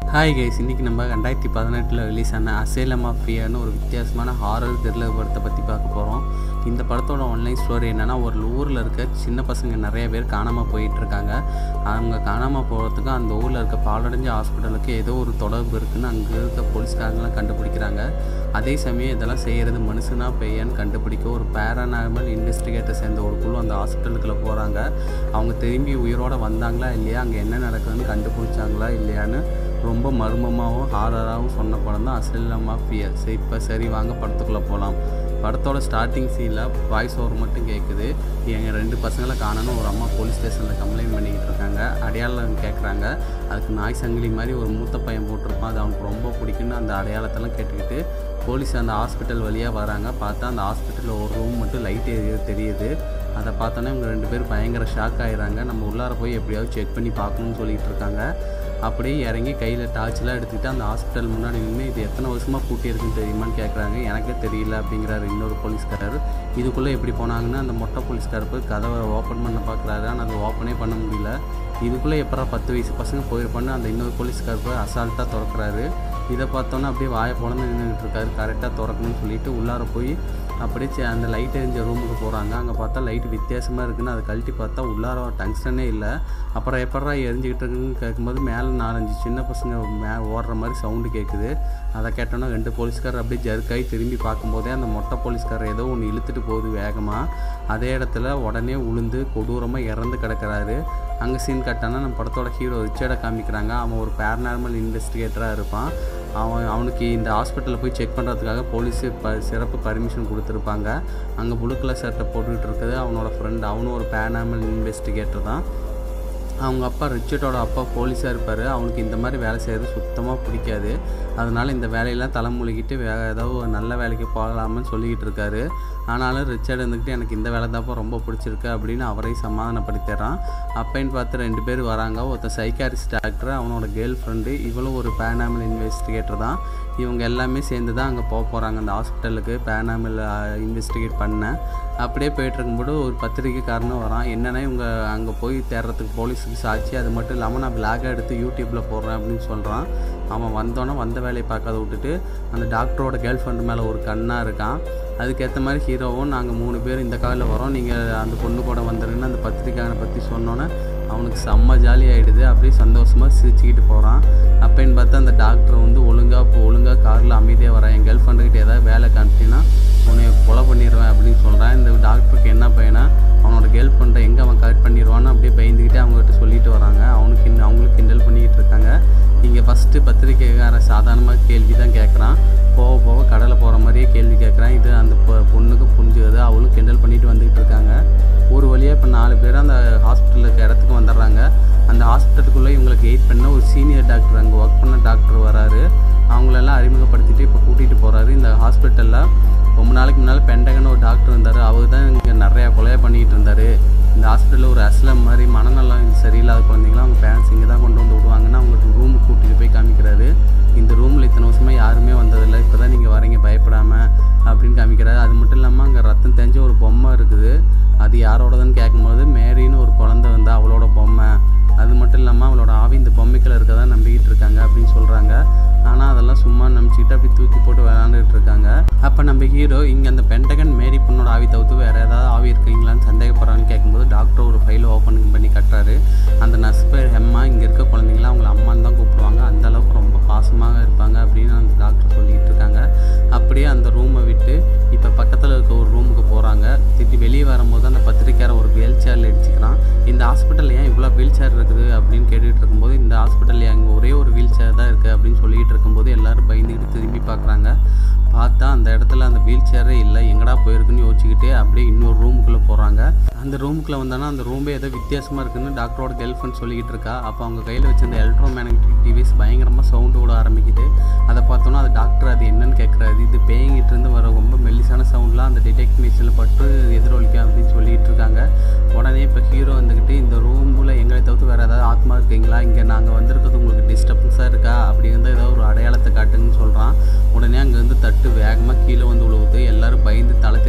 hi guys இன்றைக்கி நம்ம ரெண்டாயிரத்தி பதினெட்டில் ரிலீஸ் ஆன அசேலம் ஆஃபியான்னு ஒரு வித்தியாசமான ஹாரர் த்ரில்லர் படத்தை பற்றி பார்க்க போகிறோம் இந்த படத்தோட ஆன்லைன் ஸ்டோரி என்னென்னா ஒரு ஊரில் இருக்க சின்ன பசங்க நிறைய பேர் காணாமல் போயிட்டுருக்காங்க அவங்க காணாமல் போகிறதுக்கு அந்த ஊரில் இருக்க பாலடைஞ்ச ஹாஸ்பிட்டலுக்கு ஏதோ ஒரு தொடர்பு இருக்குன்னு அங்கே இருக்க போலீஸ்காரங்களாம் கண்டுபிடிக்கிறாங்க அதே சமயம் இதெல்லாம் செய்கிறது மனுஷனா பெய்யான்னு கண்டுபிடிக்க ஒரு பேரானார்மல் இன்வெஸ்டிகேட்டர் சேர்ந்த ஒரு குழு அந்த ஹாஸ்பிட்டலுக்குள்ளே போகிறாங்க அவங்க திரும்பி உயிரோடு வந்தாங்களா இல்லையா அங்கே என்ன நடக்குதுன்னு கண்டுபிடிச்சாங்களா இல்லையான்னு ரொம்ப மர்மமாகவும் ஹாரராகவும் சொன்ன படம் தான் அசல்லாம் ஃபியர் சரி இப்போ சரி வாங்க படத்துக்குள்ளே போகலாம் படத்தோட ஸ்டார்டிங் சீனில் வாய்ஸ் ஓவர் மட்டும் கேட்குது எங்கள் ரெண்டு பசங்களை காணணும் ஒரு அம்மா போலீஸ் ஸ்டேஷனில் கம்ப்ளைண்ட் பண்ணிக்கிட்டு இருக்காங்க அடையாளம் கேட்குறாங்க அதுக்கு நாய் சங்கிலி மாதிரி ஒரு மூத்த பையன் போட்டிருப்பான் அது அவனுக்கு ரொம்ப பிடிக்குன்னு அந்த அடையாளத்தெல்லாம் கேட்டுக்கிட்டு போலீஸ் அந்த ஹாஸ்பிட்டல் வழியாக வராங்க பார்த்தா அந்த ஹாஸ்பிட்டலில் ஒரு ரூம் மட்டும் லைட் எரிய தெரியுது அதை பார்த்தோன்னே இவங்க ரெண்டு பேரும் பயங்கர ஷாக் ஆயிடுறாங்க நம்ம உள்ளார போய் எப்படியாவது செக் பண்ணி பார்க்கணும்னு சொல்லிட்டு இருக்காங்க அப்படியே இறங்கி கையில் டார்ச்லாம் எடுத்துக்கிட்டு அந்த ஹாஸ்பிட்டல் முன்னாடி நின்று இது எத்தனை வருஷமாக பூட்டி இருக்குன்னு தெரியுமான்னு கேட்குறாங்க எனக்கே தெரியல அப்படிங்கிறாரு இன்னொரு போலீஸ்காரர் இதுக்குள்ளே எப்படி போனாங்கன்னா அந்த மொட்டை போலீஸ்காரர் போய் கதவை ஓப்பன் பண்ண பார்க்குறாரு ஆனால் அது ஓப்பனே பண்ண முடியல இதுக்குள்ளே எப்பரா பத்து வயசு பசங்க போயிருப்பான்னு அந்த இன்னொரு போலீஸ்காரர் போய் அசால்ட்டாக திறக்கிறாரு இதை பார்த்தோன்னே அப்படியே வாயை பிறந்து நின்றுட்டு இருக்காரு கரெக்டாக திறக்கணும்னு சொல்லிட்டு உள்ளார போய் அப்படியே சே- அந்த லைட் எரிஞ்ச ரூமுக்கு போகிறாங்க அங்கே பார்த்தா லைட் வித்தியாசமாக இருக்குன்னு அதை கழட்டி பார்த்தா உள்ளார டங்ஸ்டனே இல்லை அப்புறம் எப்படா எரிஞ்சுக்கிட்டு இருக்குன்னு கேட்கும்போது மேலே நாலஞ்சு சின்ன பசங்க மே ஓடுற மாதிரி சவுண்டு கேட்குது அதை கேட்டோன்னா ரெண்டு போலீஸ்காரர் அப்படியே ஜர்க்காகி திரும்பி பார்க்கும்போதே அந்த மொட்டை போலீஸ்காரர் ஏதோ ஒன்று இழுத்துட்டு போகுது வேகமாக அதே இடத்துல உடனே உளுந்து கொடூரமாக இறந்து கிடக்குறாரு அங்கே சீன் கட்டானா நம்ம படத்தோட ஹீரோ ரிச்சர்டை காமிக்கிறாங்க அவன் ஒரு பேரநார்மல் இன்வெஸ்டிகேட்டராக இருப்பான் அவன் அவனுக்கு இந்த ஹாஸ்பிட்டலில் போய் செக் பண்ணுறதுக்காக போலீஸு ப சிறப்பு பர்மிஷன் கொடுத்துருப்பாங்க அங்கே புளு கலர் ஷர்ட்டை போட்டுக்கிட்டு இருக்குது அவனோட ஃப்ரெண்ட் அவனும் ஒரு பேனாமல் இன்வெஸ்டிகேட்டர் தான் அவங்க அப்பா ரிச்சர்டோட அப்பா போலீஸாக இருப்பார் அவனுக்கு இந்த மாதிரி வேலை செய்கிறது சுத்தமாக பிடிக்காது அதனால் இந்த வேலையெல்லாம் தலைமுழுகிட்டு வேறு ஏதாவது ஒரு நல்ல வேலைக்கு போகலாம்னு சொல்லிக்கிட்டு இருக்காரு ஆனாலும் ரிச்சர்ட் இருந்துக்கிட்டு எனக்கு இந்த வேலை தான்ப்பா ரொம்ப பிடிச்சிருக்கு அப்படின்னு அவரையும் சமாதானப்படுத்திடுறான் அப்பைன்னு பார்த்து ரெண்டு பேர் வராங்க ஒருத்தர் சைக்காரிஸ்ட் டாக்டர் அவனோட கேர்ள் ஃப்ரெண்டு இவளும் ஒரு பேனாமல் இன்வெஸ்டிகேட்டர் தான் இவங்க எல்லாமே சேர்ந்து தான் அங்கே போக போகிறாங்க அந்த ஹாஸ்பிட்டலுக்கு பேனாமல் இன்வெஸ்டிகேட் பண்ண அப்படியே போயிட்டு இருக்கும்போது ஒரு பத்திரிக்கைக்காரனும் வரான் என்னென்னா இவங்க அங்கே போய் தேடுறதுக்கு போலீஸுக்கு சாட்சி அது மட்டும் இல்லாமல் நான் விளாக எடுத்து யூடியூப்பில் போடுறேன் அப்படின்னு சொல்கிறான் அவன் வந்தோன்னே வந்த வேலையை பார்க்காத விட்டுட்டு அந்த டாக்டரோட கேர்ள் ஃப்ரெண்டு மேலே ஒரு கண்ணாக இருக்கான் அதுக்கேற்ற மாதிரி ஹீரோவும் நாங்கள் மூணு பேர் இந்த காலில் வரோம் நீங்கள் அந்த பொண்ணு கூட வந்துருங்கன்னு அந்த பத்திரிக்கையாளனை பற்றி சொன்னோன்னே அவனுக்கு செம்ம ஜாலி ஆகிடுது அப்படியே சந்தோஷமாக சிரிச்சுக்கிட்டு போகிறான் அப்போன்னு பார்த்தா அந்த டாக்டர் வந்து ஒழுங்காக இப்போ ஒழுங்காக காரில் அமைதியாக வரான் என் கேர்ள் ஃப்ரெண்டுக்கிட்ட ஏதாவது வேலை காமிச்சின்னா உன்னை கொலை பண்ணிடுவேன் அப்படின்னு சொல்கிறான் இந்த டாக்டருக்கு என்ன பையனா அவனோட கேர்ள் ஃப்ரெண்டை எங்கே அவன் கரெக்ட் பண்ணிடுவான்னு அப்படியே பயந்துக்கிட்டே அவங்ககிட்ட சொல்லிட்டு வராங்க அவனுக்கு கிண்ட- அவங்களுக்கு கிண்டல் பண்ணிக்கிட்டு இருக்காங்க இங்கே ஃபஸ்ட்டு பத்திரிக்கைக்காரன் சாதாரணமாக கேள்வி தான் கேட்குறான் போக போக கடலை போகிற மாதிரியே கேள்வி கேட்குறான் இது அந்த பொ- பொண்ணுக்கு புரிஞ்சுக்குது அவளும் கிண்டல் பண்ணிட்டு வந்துக்கிட்டு இருக்காங்க ஒரு வழியாக இப்போ நாலு பேர் அந்த ஹாஸ்பிட்டலுக்கு இடத்துக்கு வந்துடுறாங்க அந்த ஹாஸ்பிட்டலுக்குள்ளே இவங்களுக்கு எயிட் பண்ண ஒரு சீனியர் டாக்டர் அங்கே ஒர்க் பண்ண டாக்டர் வராரு அவங்களெல்லாம் அறிமுகப்படுத்திட்டு இப்போ கூட்டிகிட்டு போகிறாரு இந்த ஹாஸ்பிட்டலில் ரொம்ப நாளைக்கு முன்னால் பெண்டகன் ஒரு டாக்டர் இருந்தார் அவர் தான் இங்கே நிறையா கொலையை பண்ணிக்கிட்டு இருந்தார் இந்த ஹாஸ்பிட்டலில் ஒரு அஸ்லம் மாதிரி மனநலம் சரியில்லாத குழந்தைங்களாம் அவங்க பேரண்ட்ஸ் இங்கே தான் கொண்டு வந்து விடுவாங்கன்னா அவங்க ரூமுக்கு கூட்டிகிட்டு போய் காமிக்கிறாரு இந்த ரூமில் இத்தனை வருஷமாக யாருமே வந்ததில்லை இப்போ தான் நீங்கள் வரீங்க பயப்படாமல் அப்படின்னு காமிக்கிறாரு அது மட்டும் இல்லாமல் அங்கே ரத்தம் தெரிஞ்ச ஒரு பொம்மை இருக்குது அது யாரோடதுன்னு கேட்கும்போது மேரின்னு ஒரு குழந்தை வந்து அவளோட பொம்மை அது மட்டும் இல்லாமல் அவளோட ஆவி இந்த பொம்மைக்குள்ள இருக்கதா நம்பிக்கிட்டு இருக்காங்க அப்படின்னு சொல்கிறாங்க ஆனால் அதெல்லாம் சும்மா நம்பிச்சுக்கிட்டு அப்படி தூக்கி போட்டு விளாண்டுட்டு இருக்காங்க அப்போ நம்ம ஹீரோ இங்கே அந்த பென்டகன் மேரி பொண்ணோட ஆவி தவிர்த்து வேறு ஏதாவது ஆவி இருக்கீங்களான்னு சந்தேகப்படுறான்னு கேட்கும்போது டாக்டர் ஒரு ஃபைலை ஓப்பன் பண்ணி கட்டுறாரு அந்த நர்ஸ் பேர் ஹெம்மா இங்கே இருக்க குழந்தைங்களாம் அவங்கள அம்மான்னு தான் கூப்பிடுவாங்க அந்த அளவுக்கு ரொம்ப பாசமாக இருப்பாங்க அப்படின்னு அந்த டாக்டர் சொல்லிட்டு இருக்காங்க அப்படியே அந்த ரூமை விட்டு இப்போ பக்கத்தில் இருக்க ஒரு ரூமுக்கு போகிறாங்க திருப்பி வெளியே வரும்போது அந்த பத்திரிக்கையார ஒரு வீல் சேரில் இடிச்சுக்கிறான் இந்த ஹாஸ்பிட்டல் ஏன் இவ்வளோ வீல் சேர் இருக்குது அப்படின்னு கேட்டுட்டு இருக்கும்போது இந்த ஹாஸ்பிட்டல் அங்கே ஒரே ஒரு வீல் சேர் தான் இருக்குது அப்படின்னு சொல்லிட்டு இருக்கும்போது எல்லாரும் பயந்துக்கிட்டு திரும்பி பார்க்குறாங்க பார்த்தா அந்த இடத்துல அந்த வீல் சேரே இல்லை எங்கடா போயிருக்குன்னு யோசிச்சுக்கிட்டே அப்படியே இன்னொரு ரூமுக்குள்ளே போகிறாங்க அந்த ரூமுக்குள்ளே வந்தானா அந்த ரூமே ஏதோ வித்தியாசமாக இருக்குன்னு டாக்டரோட கேர்ள் ஃப்ரெண்ட் சொல்லிக்கிட்டு இருக்கா அப்போ அவங்க கையில் வச்சிருந்த எலக்ட்ரோ மேக்னெட்டிக் டிவைஸ் பயங்கரமாக சவுண்டு விட ஆரம்பிக்குது அதை பார்த்தோன்னா அது டாக்டர் அது என்னன்னு கேட்குறாரு இது பேங்கிட்டு இருந்து வர ரொம்ப மெல்லிசான சவுண்ட்லாம் அந்த டிடெக்ட் மிஷினில் பட்டு எதிரொலிக்கும் அப்படின்னு சொல்லிட்டு இருக்காங்க உடனே இப்போ ஹீரோ வந்துக்கிட்டு இந்த ரூமில் எங்களை தவிர்த்து வேறு ஏதாவது ஆத்மா இருக்கீங்களா இங்கே நாங்கள் வந்திருக்கிறது உங்களுக்கு டிஸ்டர்பன்ஸாக இருக்கா அப்படி இருந்தால் ஏதாவது ஒரு அடையாளத்தை காட்டுங்கன்னு சொல்கிறான் உடனே அங்கேருந்து தட்டு வேகமாக கீழே வந்து விழுவுது எல்லாரும் பயந்து தலை தெறிக்க ஓடுவாங்க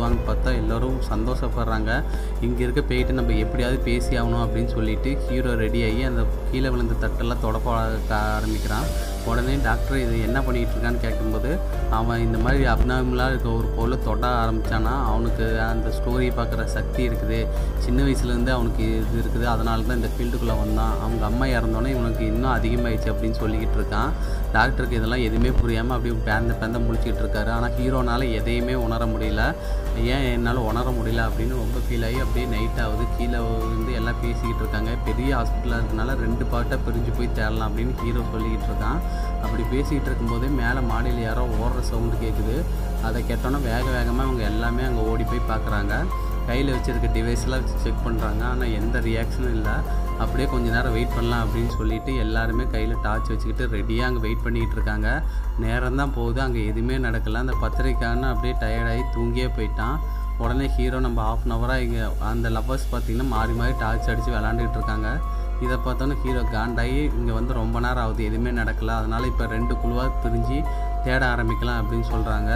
விடுவாங்கன்னு பார்த்தா எல்லோரும் சந்தோஷப்படுறாங்க இங்கே இருக்க போயிட்டு நம்ம எப்படியாவது பேசி ஆகணும் அப்படின்னு சொல்லிட்டு ஹீரோ ரெடி ஆகி அந்த கீழே விழுந்த தட்டெல்லாம் தொடப்ப ஆரம்பிக்கிறான் உடனே டாக்டர் இது என்ன பண்ணிகிட்டு இருக்கான்னு கேட்கும்போது அவன் இந்த மாதிரி அப்னாமலாக இருக்க ஒரு பொருளை தொட ஆரம்பித்தானா அவனுக்கு அந்த ஸ்டோரி பார்க்குற சக்தி இருக்குது சின்ன வயசுலேருந்து அவனுக்கு இது இருக்குது அதனால தான் இந்த ஃபீல்டுக்குள்ளே வந்தான் அவங்க அம்மா இறந்தோன்னே இவனுக்கு இன்னும் அதிகமாகிடுச்சு அப்படின்னு சொல்லிக்கிட்டு இருக்கான் டாக்டருக்கு இதெல்லாம் எதுவுமே புரியாமல் அப்படியே பேந்த பேந்த முழிச்சிட்டு இருக்காரு ஆனால் ஹீரோனால் எதையுமே உணர முடியல ஏன் என்னால் உணர முடியல அப்படின்னு ரொம்ப ஃபீல் ஆகி அப்படியே நைட் ஆகுது கீழே வந்து எல்லாம் பேசிக்கிட்டு இருக்காங்க பெரிய ஹாஸ்பிட்டலாக இருக்கனால ரெண்டு பாட்டாக பிரிஞ்சு போய் தேடலாம் அப்படின்னு ஹீரோ சொல்லிக்கிட்டு இருக்கான் அப்படி பேசிக்கிட்டு இருக்கும்போதே மேலே மாடியில் யாரோ ஓடுற சவுண்டு கேட்குது அதை கேட்டோன்னே வேக வேகமாக அவங்க எல்லாமே அங்கே ஓடி போய் பார்க்குறாங்க கையில் வச்சுருக்க டிவைஸ்லாம் செக் பண்ணுறாங்க ஆனால் எந்த ரியாக்ஷனும் இல்லை அப்படியே கொஞ்ச நேரம் வெயிட் பண்ணலாம் அப்படின்னு சொல்லிட்டு எல்லாருமே கையில் டார்ச் வச்சுக்கிட்டு ரெடியாக அங்கே வெயிட் பண்ணிகிட்டு இருக்காங்க நேரம் தான் போகுது அங்கே எதுவுமே நடக்கலை அந்த பத்திரிக்கான அப்படியே டயர்டாகி தூங்கியே போயிட்டான் உடனே ஹீரோ நம்ம ஆஃப் அன் ஹவராக இங்கே அந்த லவ்வர்ஸ் பார்த்திங்கன்னா மாறி மாறி டார்ச் அடித்து விளாண்டுட்டு இருக்காங்க இதை பார்த்தோன்னே ஹீரோ காண்டாகி இங்கே வந்து ரொம்ப நேரம் ஆகுது எதுவுமே நடக்கல அதனால் இப்போ ரெண்டு குழுவாக பிரிஞ்சு தேட ஆரம்பிக்கலாம் அப்படின்னு சொல்கிறாங்க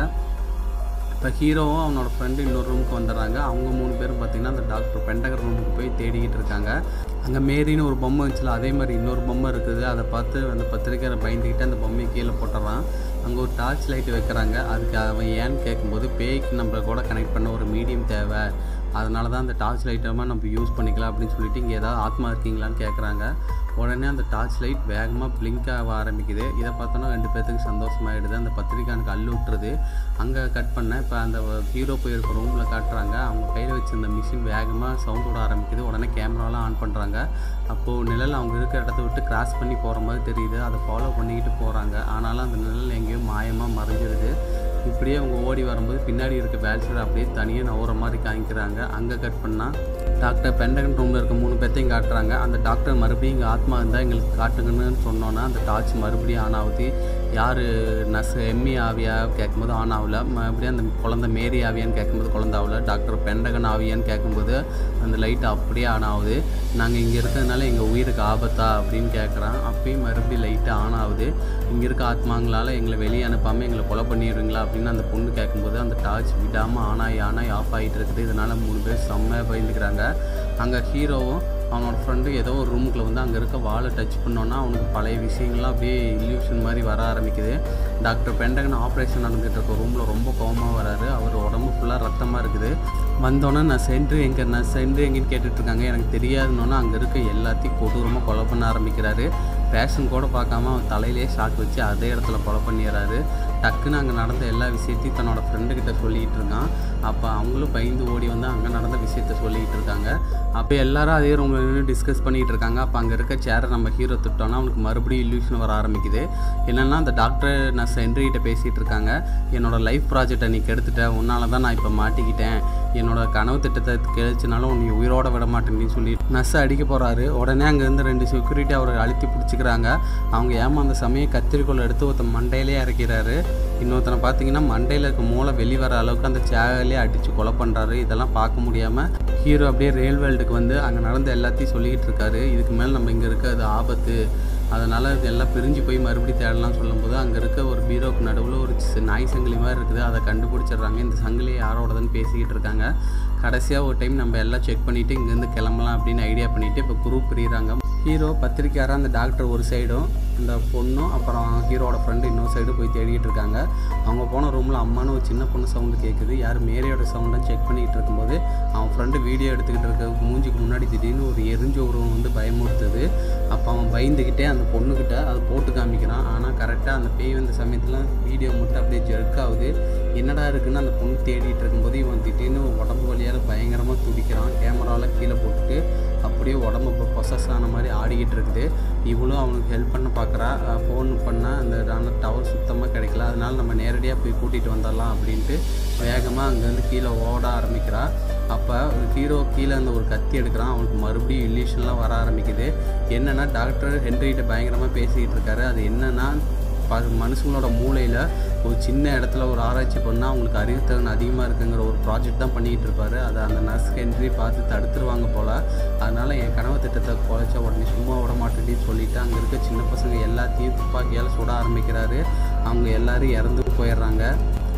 இப்போ ஹீரோவும் அவனோட ஃப்ரெண்டு இன்னொரு ரூமுக்கு வந்துடுறாங்க அவங்க மூணு பேரும் பார்த்திங்கன்னா அந்த டாக்டர் பெண்டகர் ரூமுக்கு போய் தேடிக்கிட்டு இருக்காங்க அங்கே மேரின்னு ஒரு பொம்மை இருந்துச்சுல அதே மாதிரி இன்னொரு பொம்மை இருக்குது அதை பார்த்து அந்த பத்திரிக்கையை பயந்துக்கிட்டு அந்த பொம்மையை கீழே போட்டுறான் அங்கே ஒரு டார்ச் லைட் வைக்கிறாங்க அதுக்கு அவன் ஏன்னு கேட்கும்போது பேய்க்கு நம்மளை கூட கனெக்ட் பண்ண ஒரு மீடியம் தேவை அதனால தான் அந்த டார்ச் லைட்டமாக நம்ம யூஸ் பண்ணிக்கலாம் அப்படின்னு சொல்லிட்டு இங்கே ஏதாவது ஆத்மா இருக்கீங்களான்னு கேட்குறாங்க உடனே அந்த டார்ச் லைட் வேகமாக பிளிங்க் ஆக ஆரம்பிக்குது இதை பார்த்தோன்னா ரெண்டு பேர்த்துக்கு சந்தோஷமாயிடுது அந்த பத்திரிக்கானுக்கு அள்ளு விட்டுருது அங்கே கட் பண்ண இப்போ அந்த ஹீரோ போயிருக்க ரூமில் காட்டுறாங்க அவங்க கையில் வச்சிருந்த மிஷின் வேகமாக சவுண்ட் விட ஆரம்பிக்குது உடனே கேமராலாம் ஆன் பண்ணுறாங்க அப்போது நிழல் அவங்க இருக்கிற இடத்த விட்டு கிராஸ் பண்ணி போகிற மாதிரி தெரியுது அதை ஃபாலோ பண்ணிக்கிட்டு போகிறாங்க ஆனாலும் அந்த நிழல் எங்கேயோ மாயமாக மறைஞ்சிருது இப்படியே அவங்க ஓடி வரும்போது பின்னாடி இருக்க பேல்சர் அப்படியே தனியாக நவுற மாதிரி காமிக்கிறாங்க அங்கே கட் பண்ணால் டாக்டர் பெண்டகன் ரூமில் இருக்க மூணு பேர்த்தையும் காட்டுறாங்க அந்த டாக்டர் மறுபடியும் இங்கே ஆத்மா இருந்தால் எங்களுக்கு காட்டுங்கன்னு சொன்னோன்னா அந்த டார்ச் மறுபடியும் ஆன் ஆகுது யார் நர்ஸ் எம்மி ஆவியா கேட்கும்போது ஆன் ஆகல மறுபடியும் அந்த குழந்தை மேரி ஆவியான்னு கேட்கும்போது குழந்தை ஆகல டாக்டர் பெண்டகன் ஆவியான்னு கேட்கும்போது அந்த லைட் அப்படியே ஆன் ஆகுது நாங்கள் இங்கே இருக்கிறதுனால எங்கள் உயிருக்கு ஆபத்தா அப்படின்னு கேட்குறான் அப்பயும் மறுபடியும் லைட்டு ஆன் ஆகுது இங்கே இருக்க ஆத்மாங்களால் எங்களை வெளியே அனுப்பாமல் எங்களை கொலை பண்ணிடுவீங்களா அப்படின்னு அந்த பொண்ணு கேட்கும்போது அந்த டார்ச் விடாமல் ஆன் ஆகி ஆன் ஆகி ஆஃப் ஆகிட்டு இருக்குது இதனால் மூணு பேர் செம்மையாக பயந்துக்கிறாங்க அங்கே ஹீரோவும் அவனோட ஃப்ரெண்டு ஏதோ ஒரு ரூமுக்குள்ள வந்து அங்கே இருக்க வாழை டச் பண்ணோன்னா அவனுக்கு பழைய விஷயங்கள்லாம் அப்படியே இல்யூஷன் மாதிரி வர ஆரம்பிக்குது டாக்டர் பெண்டகன் ஆப்ரேஷன் நடந்துகிட்டு இருக்க ரூமில் ரொம்ப கோவமாக வராரு அவர் உடம்பு ஃபுல்லாக ரத்தமாக இருக்குது வந்தோன்னே நான் சென்ட்ரு எங்கே நான் சென்ட்ரு எங்கேன்னு கேட்டுட்டு இருக்காங்க எனக்கு தெரியாதுன்னொன்னே அங்கே இருக்க எல்லாத்தையும் கொடூரமாக கொலை பண்ண ஆரம்பிக்கிறாரு பேஷன் கூட பார்க்காம அவன் தலையிலே ஷாக் வச்சு அதே இடத்துல கொலை பண்ணிடுறாரு டக்குன்னு அங்கே நடந்த எல்லா விஷயத்தையும் தன்னோட ஃப்ரெண்டுக்கிட்ட சொல்லிக்கிட்டு இருக்கான் அப்போ அவங்களும் பயந்து ஓடி வந்து அங்கே நடந்த விஷயத்த சொல்லிக்கிட்டு இருக்காங்க அப்போ எல்லாரும் அதே ரூமில் நின்று டிஸ்கஸ் பண்ணிகிட்டு இருக்காங்க அப்போ அங்கே இருக்க சேரை நம்ம ஹீரோ திட்டோன்னா அவனுக்கு மறுபடியும் இல்யூஷன் வர ஆரம்பிக்குது என்னென்னா அந்த டாக்டர் நான் சென்ட்ரிகிட்ட பேசிகிட்டு இருக்காங்க என்னோடய லைஃப் ப்ராஜெக்டை நீ கெடுத்துட்ட உன்னால தான் நான் இப்போ மாட்டிக்கிட்டேன் என்னோட கனவு திட்டத்தை கெழிச்சினாலும் நீ உயிரோட விட மாட்டேன்னு சொல்லி நர்ஸ் அடிக்க போகிறாரு உடனே அங்கேருந்து ரெண்டு செக்யூரிட்டி அவரை அழுத்தி பிடிச்சிக்கிறாங்க அவங்க ஏமாந்த சமயம் கத்திரிக்கோள் எடுத்து ஒருத்தன் மண்டையிலே இறக்கிறாரு இன்னொருத்தனை பார்த்தீங்கன்னா மண்டையில் இருக்க மூளை வெளிவர அளவுக்கு அந்த சேகலே அடித்து கொலை பண்ணுறாரு இதெல்லாம் பார்க்க முடியாமல் ஹீரோ அப்படியே ரயில் வேல்டுக்கு வந்து அங்கே நடந்த எல்லாத்தையும் சொல்லிக்கிட்டு இருக்காரு இதுக்கு மேலே நம்ம இங்கே இருக்க அது ஆபத்து அதனால் இது எல்லாம் பிரிஞ்சு போய் மறுபடியும் தேடலாம் சொல்லும்போது அங்கே இருக்க ஒரு பீரோக்கு நடுவில் ஒரு சி- நாய் சங்கிலி மாதிரி இருக்குது அதை கண்டுபிடிச்சிடுறாங்க இந்த சங்கிலி யாரோடதுன்னு பேசிக்கிட்டு இருக்காங்க கடைசியாக ஒரு டைம் நம்ம எல்லாம் செக் பண்ணிவிட்டு இங்கேருந்து கிளம்பலாம் அப்படின்னு ஐடியா பண்ணிவிட்டு இப்போ குரூப் பிரிகிறாங்க ஹீரோ பத்திரிக்கையாராக அந்த டாக்டர் ஒரு சைடும் இந்த பொண்ணும் அப்புறம் ஹீரோட ஃப்ரெண்டு இன்னொரு சைடு போய் தேடிட்டு இருக்காங்க அவங்க போன ரூமில் அம்மானு ஒரு சின்ன பொண்ணு சவுண்டு கேட்குது யார் மேரியோட சவுண்டுன்னு செக் பண்ணிக்கிட்டு இருக்கும்போது அவன் ஃப்ரெண்டு வீடியோ எடுத்துக்கிட்டு இருக்க மூஞ்சிக்கு முன்னாடி திடீர்னு ஒரு எரிஞ்ச உருவம் வந்து பயமுறுத்துது அப்போ அவன் பயந்துக்கிட்டே அந்த பொண்ணுக்கிட்ட அதை போட்டு காமிக்கிறான் ஆனால் கரெக்டாக அந்த பேய் வந்த சமயத்தில் வீடியோ மட்டும் அப்படியே ஜெர்க் ஆகுது என்னடா இருக்குன்னு அந்த பொண்ணு தேடிட்டு இருக்கும்போது இவன் திடீர்னு உடம்பு வழியால் பயங்கரமாக துடிக்கிறான் கேமராவில் கீழே போட்டுட்டு அப்படியே உடம்பு இப்போ பொசஸ் ஆன மாதிரி ஆடிக்கிட்டு இருக்குது இவளும் அவனுக்கு ஹெல்ப் பண்ண பார்க்குறா ஃபோன் பண்ணால் அந்த அந்த டவர் சுத்தமாக கிடைக்கல அதனால நம்ம நேரடியாக போய் கூட்டிகிட்டு வந்துடலாம் அப்படின்ட்டு வேகமாக அங்கேருந்து கீழே ஓட ஆரம்பிக்கிறா அப்போ ஹீரோ கீழே அந்த ஒரு கத்தி எடுக்கிறான் அவனுக்கு மறுபடியும் இல்யூஷன்லாம் வர ஆரம்பிக்குது என்னென்னா டாக்டர் ஹென்ரிகிட்ட பயங்கரமாக பேசிக்கிட்டு இருக்காரு அது என்னென்னா ப மனுஷங்களோட மூளையில் ஒரு சின்ன இடத்துல ஒரு ஆராய்ச்சி பண்ணால் அவங்களுக்கு அறிவுத்திறன் அதிகமாக இருக்குங்கிற ஒரு ப்ராஜெக்ட் தான் பண்ணிக்கிட்டு இருப்பாரு அதை அந்த நர்ஸ் ஹென்றி பார்த்து தடுத்துருவாங்க போல் அதனால் என் கனவு திட்டத்தை குறைச்சா உடனே சும்மா விட மாட்டேன்னு சொல்லிட்டு அங்கே இருக்க சின்ன பசங்க எல்லாத்தையும் துப்பாக்கியால் சுட ஆரம்பிக்கிறாரு அவங்க எல்லாரும் இறந்து போயிடுறாங்க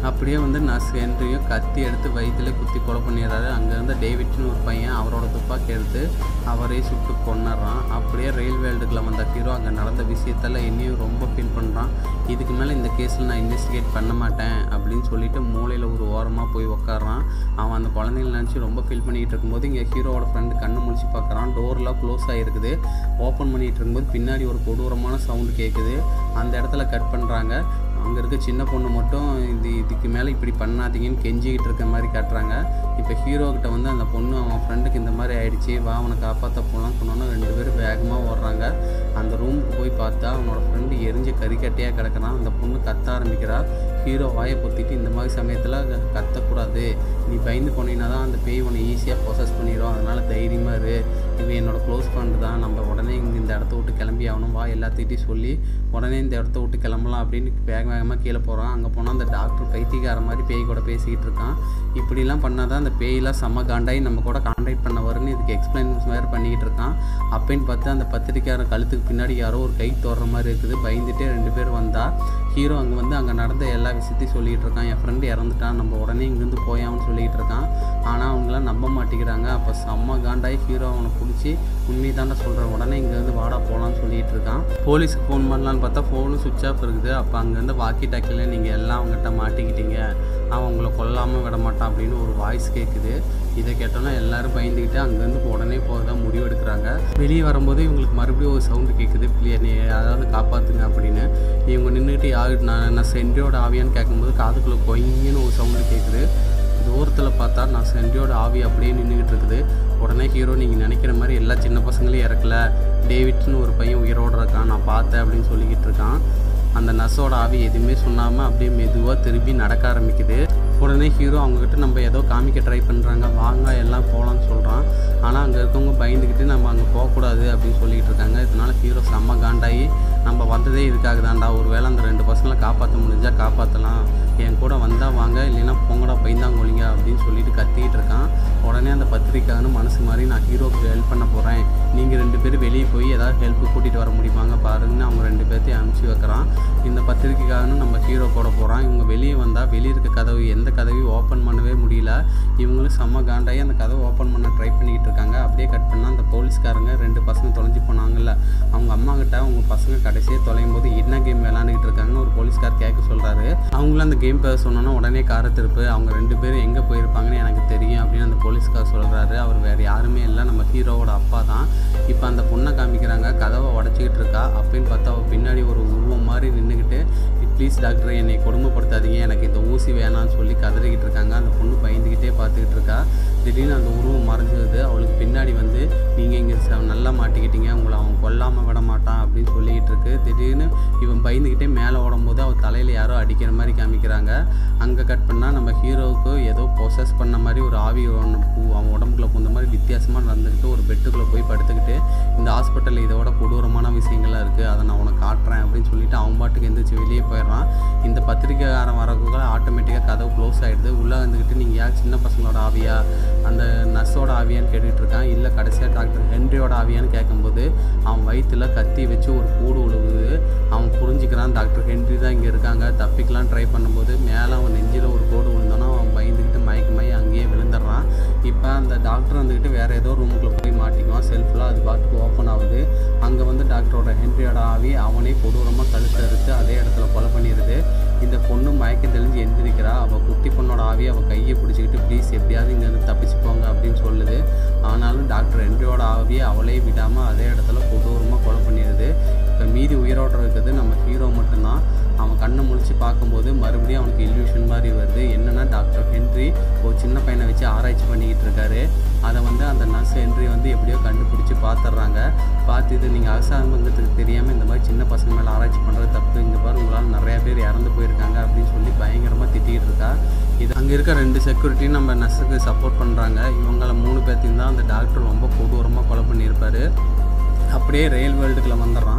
அப்படியே வந்து நர்ஸ் ஹென்ரியும் கத்தி எடுத்து வயிற்றுல குத்தி கொலை பண்ணிடுறாரு அங்கே இருந்த டேவிட்னு ஒரு பையன் அவரோட துப்பாக்கி எடுத்து அவரே சுட்டு கொண்டுறான் அப்படியே ரயில் வேல்டுக்குள்ள வந்த ஹீரோ அங்கே நடந்த விஷயத்தில் என்னையும் ரொம்ப ஃபீல் பண்ணுறான் இதுக்கு மேலே இந்த கேஸில் நான் இன்வெஸ்டிகேட் பண்ண மாட்டேன் அப்படின்னு சொல்லிட்டு மூளையில் ஒரு ஓரமாக போய் உட்காடுறான் அவன் அந்த குழந்தைங்கள நினச்சி ரொம்ப ஃபீல் பண்ணிகிட்டு இருக்கும்போது இங்கே ஹீரோவோட ஃப்ரெண்டு கண்ணு முழிச்சு பார்க்குறான் டோர்லாம் க்ளோஸ் ஆகிருக்குது ஓப்பன் பண்ணிகிட்டு இருக்கும்போது பின்னாடி ஒரு கொடூரமான சவுண்டு கேட்குது அந்த இடத்துல கட் பண்ணுறாங்க அங்கே இருக்க சின்ன பொண்ணு மட்டும் இது இதுக்கு மேலே இப்படி பண்ணாதீங்கன்னு கெஞ்சிக்கிட்டு இருக்க மாதிரி காட்டுறாங்க இப்போ ஹீரோக்கிட்ட வந்து அந்த பொண்ணு அவன் ஃப்ரெண்டுக்கு இந்த மாதிரி ஆயிடுச்சு வா அவனை காப்பாற்ற போகலான்னு சொன்னோன்னா ரெண்டு பேரும் வேகமாக ஓடுறாங்க அந்த ரூமுக்கு போய் பார்த்தா அவனோட ஃப்ரெண்டு எரிஞ்ச கறிக்கட்டையாக கிடக்குறான் அந்த பொண்ணு கத்த ஆரம்பிக்கிறா ஹீரோ வாயை பொத்திட்டு இந்த மாதிரி சமயத்தில் கத்தக்கூடாது நீ பயந்து போனீங்கன்னா தான் அந்த பேய் உன்னை ஈஸியாக ப்ரொசஸ் பண்ணிடும் அதனால் தைரியமாக இரு இவன் என்னோட க்ளோஸ் ஃப்ரெண்டு தான் நம்ம உடனே இங்கே இந்த இடத்த விட்டு கிளம்பி ஆகணும் வா எல்லாத்திட்டையும் சொல்லி உடனே இந்த இடத்த விட்டு கிளம்பலாம் அப்படின்னு வேக வேகமாக கீழே போகிறான் அங்கே போனால் அந்த டாக்டர் பைத்தியக்கார மாதிரி பேய் கூட பேசிக்கிட்டு இருக்கான் இப்படிலாம் பண்ணால் தான் அந்த பேயெல்லாம் செம்ம காண்டாகி நம்ம கூட கான்டாக்ட் பண்ண வரும்னு இதுக்கு எக்ஸ்பிளைன் வேறு பண்ணிக்கிட்டு இருக்கான் அப்பன்னு பார்த்து அந்த பத்திரிக்கையாளர் கழுத்துக்கு பின்னாடி யாரோ ஒரு கை தோடுற மாதிரி இருக்குது பயந்துட்டே ரெண்டு பேர் வந்தா ஹீரோ அங்கே வந்து அங்கே நடந்த எல்லா விஷயத்தையும் சொல்லிகிட்டு இருக்கான் என் ஃப்ரெண்டு இறந்துட்டான் நம்ம உடனே இங்கேருந்து போயான்னு சொல்லிகிட்டு இருக்கான் ஆனால் அவங்களாம் நம்ப மாட்டேங்கிறாங்க அப்போ செம்ம காண்டாகி ஹீரோ அவனை பிடிச்சி உண்மை தாண்டா சொல்கிறேன் உடனே இங்கேருந்து வாடா போகலான்னு சொல்லிட்டு இருக்கான் போலீஸுக்கு ஃபோன் பண்ணலான்னு பார்த்தா ஃபோனும் சுவிட்ச் ஆஃப் இருக்குது அப்போ அங்கேருந்து வாக்கி டாக்கியில் நீங்கள் எல்லாம் அவங்ககிட்ட மாட்டிக்கிட்டீங்க அவன் உங்களை கொல்லாமல் விட மாட்டான் அப்படின்னு ஒரு வாய்ஸ் கேட்குது இதை கேட்டோன்னா எல்லாரும் பயந்துக்கிட்டு அங்கேருந்து உடனே போகிறதா முடிவு எடுக்கிறாங்க வெளியே வரும்போது இவங்களுக்கு மறுபடியும் ஒரு சவுண்டு கேட்குது பிள்ளைய நீ யாராவது காப்பாற்றுங்க அப்படின்னு இவங்க நின்றுட்டு யாரு நான் நான் சென்ட்ரியோட ஆவியான்னு கேட்கும்போது காதுக்குள்ளே கொய்யின்னு ஒரு சவுண்டு கேட்குது தூரத்தில் பார்த்தா நான் சென்ட்ரியோட ஆவி அப்படியே நின்றுக்கிட்டு இருக்குது உடனே ஹீரோ நீங்கள் நினைக்கிற மாதிரி எல்லா சின்ன பசங்களையும் இறக்கல டேவிட்னு ஒரு பையன் உயிரோடு இருக்கான் நான் பார்த்தேன் அப்படின்னு சொல்லிக்கிட்டு இருக்கான் அந்த நர்ஸோட ஆவி எதுவுமே சொன்னாமல் அப்படியே மெதுவாக திரும்பி நடக்க ஆரம்பிக்குது உடனே ஹீரோ அவங்கக்கிட்ட நம்ம ஏதோ காமிக்க ட்ரை பண்ணுறாங்க வாங்க எல்லாம் போகலான்னு சொல்கிறான் ஆனால் அங்கே இருக்கவங்க பயந்துக்கிட்டு நம்ம அங்கே போகக்கூடாது அப்படின்னு சொல்லிக்கிட்டு இருக்காங்க இதனால ஹீரோ செம்ம காண்டாகி நம்ம வந்ததே இதுக்காக தான்டா ஒரு வேளை அந்த ரெண்டு பசங்களை காப்பாற்ற முடிஞ்சால் காப்பாற்றலாம் என் கூட வந்தால் வாங்க இல்லைன்னா பொங்கடா பயந்தாங்கொழிங்க அப்படின்னு சொல்லிட்டு கத்திக்கிட்டு இருக்கான் உடனே அந்த பத்திரிக்கைன்னு மனசு மாதிரி நான் ஹீரோக்கு ஹெல்ப் பண்ண போகிறேன் நீங்கள் ரெண்டு பேரும் வெளியே போய் ஏதாவது ஹெல்ப் கூட்டிகிட்டு வர முடியுமாங்க பாருங்கன்னு அவங்க ரெண்டு பேர்த்தையும் அனுப்பிச்சி வைக்கிறான் இந்த பத்திரிக்கைக்காகனு நம்ம ஹீரோ கூட போகிறான் இவங்க வெளியே வந்தால் வெளியே இருக்க கதவு எந்த கதவையும் ஓப்பன் பண்ணவே முடியல இவங்களும் செம்ம காண்டாகி அந்த கதவை ஓப்பன் பண்ண ட்ரை பண்ணிக்கிட்டு இருக்காங்க அப்படியே கட் பண்ணால் அந்த போலீஸ்காரங்க ரெண்டு பசங்க தொலைஞ்சு போனாங்கல்ல அவங்க அம்மா கிட்ட அவங்க பசங்க கடைசியாக தொலையும் போது என்ன கேம் விளாண்டுக்கிட்டு இருக்காங்கன்னு ஒரு போலீஸ்கார் கேட்க சொல்கிறாரு அவங்களும் அந்த கேம் பேர் சொன்னோன்னா உடனே காரை திருப்பு அவங்க ரெண்டு பேரும் எங்கே போயிருப்பாங்கன்னு எனக்கு தெரியும் அப்படின்னு அந்த போலீஸ்கார் சொல்கிறாரு அவர் வேறு யாருமே இல்லை நம்ம ஹீரோவோட அப்பா தான் இப்போ அந்த பொண்ணை காமிக்கிறாங்க கதவை உடச்சிக்கிட்டு இருக்கா அப்படின்னு பார்த்தா அவள் பின்னாடி ஒரு உருவம் மாதிரி நின்றுக்கிட்டு ப்ளீஸ் டாக்டர் என்னை கொடுமைப்படுத்தாதீங்க எனக்கு இந்த ஊசி வேணாம்னு சொல்லி கதறிக்கிட்டு இருக்காங்க அந்த பொண்ணு பயந்துக்கிட்டே பார்த்துக்கிட்டு இருக்கா திடீர்னு அந்த உருவம் மறைஞ்சிருது அவளுக்கு பின்னாடி வந்து நீங்கள் இங்கே நல்லா மாட்டிக்கிட்டீங்க உங்களை அவன் கொல்லாமல் விட மாட்டான் அப்படின்னு சொல்லிக்கிட்டு இருக்கு திடீர்னு இவன் பயந்துக்கிட்டே மேலே ஓடும்போது அவள் தலையில் யாரோ அடிக்கிற மாதிரி காமிக்கிறாங்க அங்கே கட் பண்ணால் நம்ம ஹீரோவுக்கு ஏதோ ப்ரொசஸ் பண்ண மாதிரி ஒரு ஆவி ஒன்று பூ அவன் உடம்புக்குள்ள பூந்த மாதிரி வித்தியாசமாக நடந்துக்கிட்டு ஒரு பெட்டுக்குள்ளே போய் படுத்துக்கிட்டு இந்த ஹாஸ்பிட்டலில் இதோட கொடூரமான விஷயங்கள்லாம் இருக்குது அதை நான் உனக்கு காட்டுறேன் அப்படின்னு சொல்லிட்டு அவன் பாட்டுக்கு எந்திரிச்சு வெளியே போயிடுறான் இந்த பத்திரிக்கைக்காரன் வரக்குள்ள ஆட்டோமேட்டிக்காக கதவு க்ளோஸ் ஆகிடுது உள்ளே வந்துக்கிட்டு நீங்கள் யார் சின்ன பசங்களோட ஆவியா அந்த நர்ஸோட ஆவியான்னு கேட்டுட்டு இருக்கான் இல்லை கடைசியாக டாக்டர் ஹென்ரியோட ஆவியான்னு கேட்கும்போது அவன் வயிற்றுல கத்தி வச்சு ஒரு கூடு உழுவுது அவன் புரிஞ்சுக்கிறான் டாக்டர் ஹென்ரி தான் இங்கே இருக்காங்க தப்பிக்கலாம் ட்ரை பண்ணும்போது மேலே அவன் நெஞ்சில் ஒரு கோடு விழுந்தோன்னா அவன் பயந்துக்கிட்டு மயக்கமாயி அங்கேயே விழுந்துடுறான் இப்போ அந்த டாக்டர் வந்துக்கிட்டு வேறு ஏதோ ரூமுக்குள்ளே போய் மாட்டிக்குவான் செல்ஃபில் அது பாட்டுக்கு ஓப்பன் ஆகுது அங்கே வந்து டாக்டரோட ஹென்ரியோட ஆவி அவனே கொடூரமாக கழுத்தை அறுத்து அதே இடத்துல கொலை பண்ணிடுது இந்த பொண்ணு மயக்கம் தெளிஞ்சு எந்திரிக்கிறா அவள் குட்டி பொண்ணோட ஆவி அவள் கையை பிடிச்சிக்கிட்டு ப்ளீஸ் எப்படியாவது இங்கேருந்து தப்பிச்சு போங்க அப்படின்னு சொல்லுது ஆனாலும் டாக்டர் ஹென்ரியோட ஆவியை அவளே விடாமல் அதே இடத்துல கொடூரமாக கொலை பண்ணிடுது இப்போ மீதி உயிரோட இருக்கிறது நம்ம ஹீரோ மட்டும்தான் அவன் கண்ணை முழிச்சு பார்க்கும்போது மறுபடியும் அவனுக்கு இல்யூஷன் மாதிரி வருது என்னென்னா டாக்டர் ஹென்ரி ஒரு சின்ன பையனை வச்சு ஆராய்ச்சி பண்ணிக்கிட்டு இருக்காரு அதை வந்து அந்த நர்ஸ் ஹென்ரி வந்து எப்படியோ கண்டுபிடிச்சி பார்த்துட்றாங்க பார்த்து இது நீங்கள் அரசாங்கத்துக்கு தெரியாமல் இந்த மாதிரி சின்ன பசங்க மேலே ஆராய்ச்சி பண்ணுறது தப்பு இங்கே பாரு உங்களால் நிறையா பேர் இறந்து போயிருக்காங்க அப்படின்னு சொல்லி பயங்கரமாக திட்டிகிட்டு இருக்கா இது அங்கே இருக்க ரெண்டு செக்யூரிட்டியும் நம்ம நர்ஸுக்கு சப்போர்ட் பண்ணுறாங்க இவங்கள மூணு பேர்த்தையும் தான் அந்த டாக்டர் ரொம்ப கொடூரமாக கொலை பண்ணியிருப்பாரு அப்படியே ரயில் வேர்ல்டுக்குள்ளே வந்துடுறான்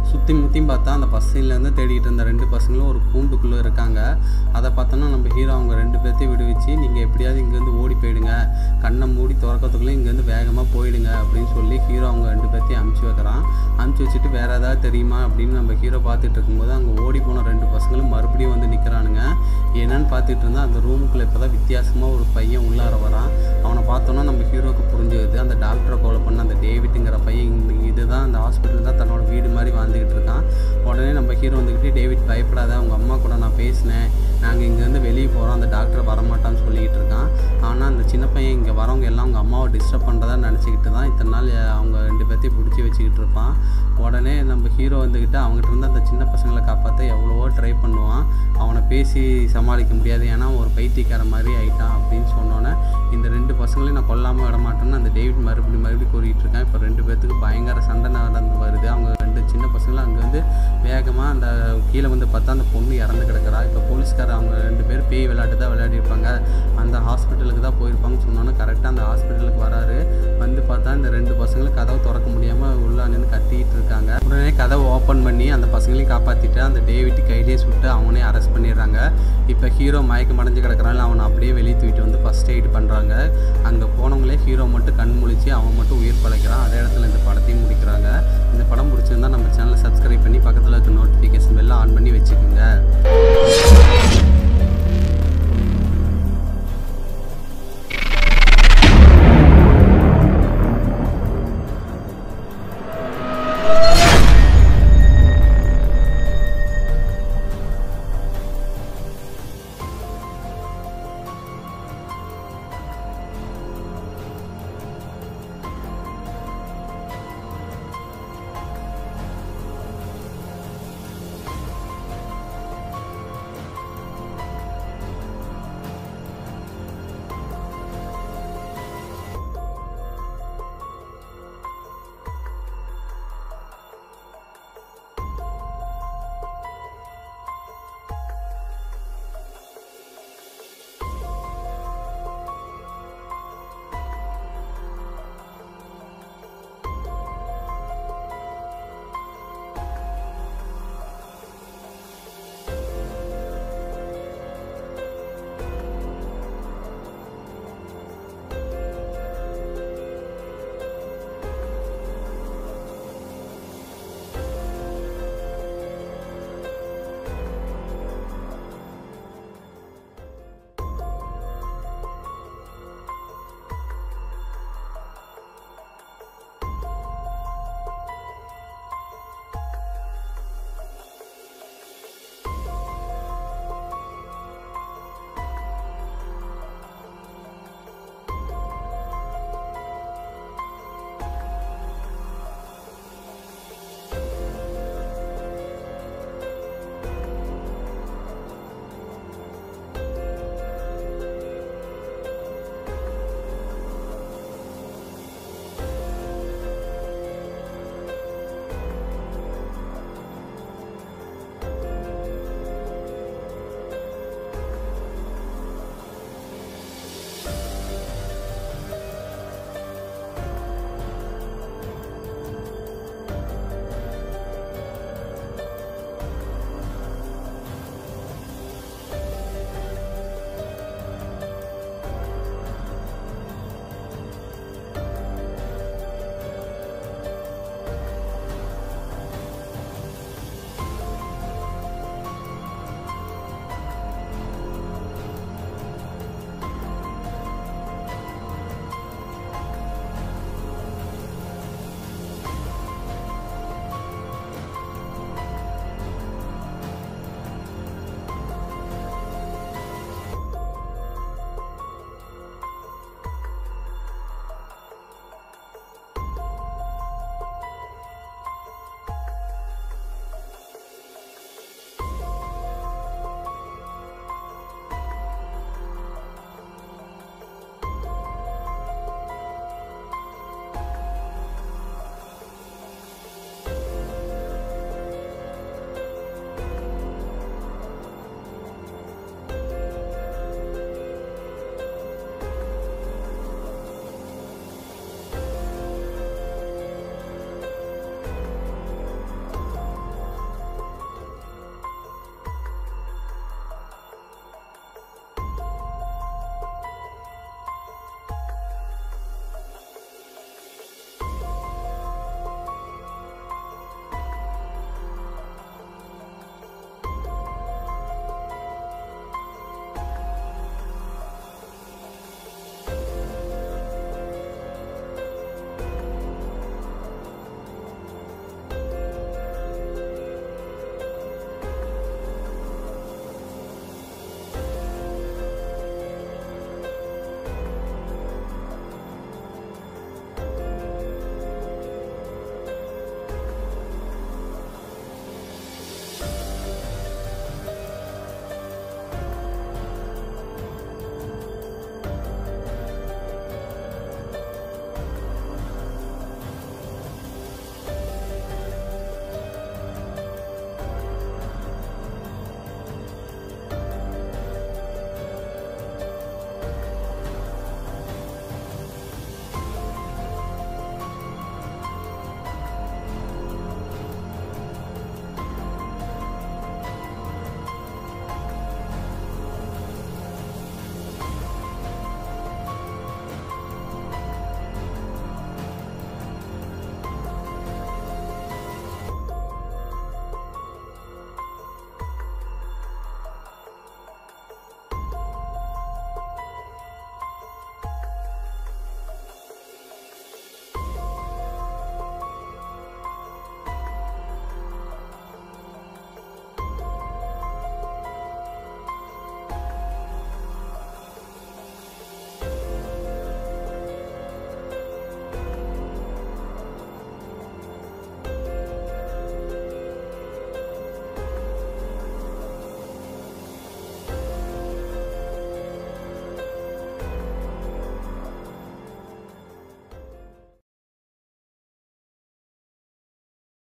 சுற்றி முற்றியும் பார்த்தா அந்த பஸ்ஸிலேருந்து தேடிட்டு இருந்த ரெண்டு பசங்களும் ஒரு கூண்டுக்குள்ளே இருக்காங்க அதை பார்த்தோன்னா நம்ம ஹீரோ அவங்க ரெண்டு பேர்த்தையும் விடுவிச்சு நீங்கள் எப்படியாவது இங்கேருந்து ஓடி போயிடுங்க கண்ணை மூடி திறக்கிறதுக்குள்ளே இங்கேருந்து வேகமாக போயிடுங்க அப்படின்னு சொல்லி ஹீரோ அவங்க ரெண்டு பேர்த்தையும் அமுச்சு வைக்கிறான் அமுச்சு வச்சுட்டு வேறு ஏதாவது தெரியுமா அப்படின்னு நம்ம ஹீரோ பார்த்துட்டு இருக்கும்போது அங்கே ஓடி போன ரெண்டு பசங்களும் மறுபடியும் வந்து நிற்கிறானுங்க என்னன்னு பார்த்துட்டு இருந்தா அந்த ரூமுக்குள்ளே இப்போ தான் வித்தியாசமாக ஒரு பையன் உள்ளார வரான் அவனை பார்த்தோன்னா நம்ம ஹீரோக்கு புரிஞ்சுது அந்த டாக்டரை கொலை பண்ண அந்த டேவிட்டுங்கிற பையன் இந்த இதுதான் அந்த ஹாஸ்பிட்டல் தான் தன்னோட வீடு மாதிரி வாழ்ந்துக்கிட்டு இருக்கான் உடனே நம்ம ஹீரோ வந்துக்கிட்டு டேவிட் பயப்படாத அவங்க அம்மா கூட நான் பேசினேன் நாங்கள் இங்கேருந்து வெளியே போகிறோம் அந்த டாக்டர் வரமாட்டான்னு சொல்லிக்கிட்டு இருக்கான் ஆனால் அந்த சின்ன பையன் இங்கே வரவங்க எல்லாம் அவங்க அம்மாவை டிஸ்டர்ப் பண்ணுறதா நினச்சிக்கிட்டு தான் இத்தனை நாள் அவங்க ரெண்டு பேர்த்தையும் பிடிச்சி வச்சுக்கிட்டு இருப்பான் உடனே நம்ம ஹீரோ வந்துக்கிட்டு அவங்ககிட்ட இருந்து அந்த சின்ன பசங்களை காப்பாற்ற எவ்வளவோ ட்ரை பண்ணுவான் அவனை பேசி சமாளிக்க முடியாது ஏன்னா அவன் ஒரு பைத்தியக்கார மாதிரி ஆயிட்டான் அப்படின்னு சொன்னோன்னே இந்த ரெண்டு பசங்களையும் நான் கொல்லாமல் விட மாட்டேன்னு அந்த டேவிட் மறுபடியும் மறுபடியும் கூறிட்டு இருக்கான் இப்போ ரெண்டு பேர்த்துக்கு பயங்கர சண்டை நடந்து வருது அவங்க ரெண்டு சின்ன பசங்களும் அங்கே வந்து வேகமாக அந்த கீழே வந்து பார்த்தா அந்த பொண்ணு இறந்து கிடக்குறா இப்போ போலீஸ்கார அவங்க ரெண்டு பேர் பேய் விளையாட்டு தான் விளையாடிருப்பாங்க அந்த ஹாஸ்பிட்டலுக்கு தான் போயிருப்பாங்கன்னு சொன்னோன்னே கரெக்டாக அந்த ஹாஸ்பிட்டலுக்கு வராரு வந்து பார்த்தா இந்த ரெண்டு பசங்களும் கதவை திறக்க முடியாமல் உள்ள நின்று கத்திக்கிட்டு இருக்காங்க உடனே கதவை ஓப்பன் பண்ணி அந்த பசங்களையும் காப்பாற்றிட்டு அந்த டேவிட் கையிலேயே சுட்டு அவனே அரெஸ்ட் பண்ணிடுறாங்க இப்போ ஹீரோ மயக்கம் அடைஞ்சு கிடக்குறாங்க அவனை அப்படியே வெளியே தூக்கிட்டு வந்து ஃபஸ்ட் எய்ட் பண்ணுறாங்க அங்கே போனவங்களே ஹீரோ மட்டும் கண் முழிச்சு அவன் மட்டும் உயிர் பழைக்கிறான் அதே இடத்துல இந்த படத்தையும் முடிக்கிறாங்க இந்த படம் பிடிச்சிருந்தா நம்ம சேனலை சப்ஸ்கிரைப் பண்ணி பக்கத்தில் இருக்க நோட்டிஃபிகேஷன் எல்லாம் ஆன் பண்ணி வச்சுக்கோங்க